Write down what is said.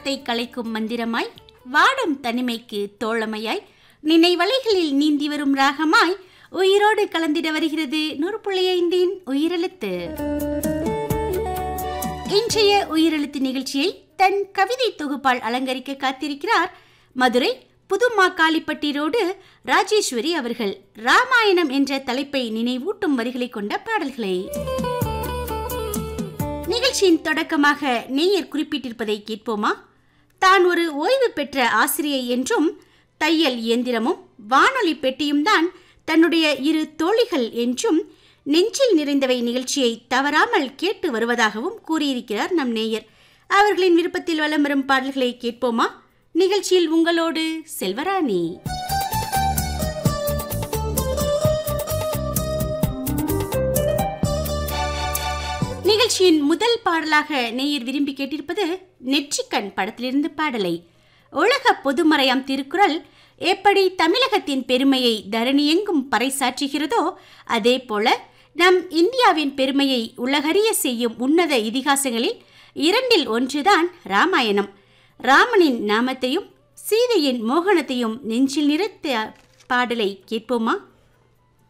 தாகத்தை கலைக்கும் மந்திரமாய் வாடும் தனிமைக்கு தோழமையாய் நினைவலைகளில் நீந்தி வரும் ராகமாய் உயிரோடு கலந்திட வருகிறது நூறு புள்ளி ஐந்தின் உயிரெழுத்து இன்றைய உயிரெழுத்து நிகழ்ச்சியை தன் கவிதை தொகுப்பால் அலங்கரிக்க காத்திருக்கிறார் மதுரை புதுமாக்காளிப்பட்டி ரோடு ராஜேஸ்வரி அவர்கள் ராமாயணம் என்ற தலைப்பை நினைவூட்டும் வரிகளை கொண்ட பாடல்களை நிகழ்ச்சியின் தொடக்கமாக நேயர் குறிப்பிட்டிருப்பதை கேட்போமா தான் ஒரு ஓய்வு பெற்ற ஆசிரியை என்றும் தையல் இயந்திரமும் வானொலி பெட்டியும் தான் தன்னுடைய இரு தோழிகள் என்றும் நெஞ்சில் நிறைந்தவை நிகழ்ச்சியை தவறாமல் கேட்டு வருவதாகவும் கூறியிருக்கிறார் நம் நேயர் அவர்களின் விருப்பத்தில் வலம் வரும் பாடல்களை கேட்போமா நிகழ்ச்சியில் உங்களோடு செல்வராணி நிகழ்ச்சியின் முதல் பாடலாக நேயர் விரும்பி கேட்டிருப்பது நெற்றிக்கண் படத்திலிருந்து பாடலை உலக பொதுமறையாம் திருக்குறள் எப்படி தமிழகத்தின் பெருமையை தரணியெங்கும் பறைசாற்றுகிறதோ அதே போல நம் இந்தியாவின் பெருமையை உலகறிய செய்யும் உன்னத இதிகாசங்களில் இரண்டில் ஒன்றுதான் ராமாயணம் ராமனின் நாமத்தையும் சீதையின் மோகனத்தையும் நெஞ்சில் நிறுத்த பாடலை கேட்போமா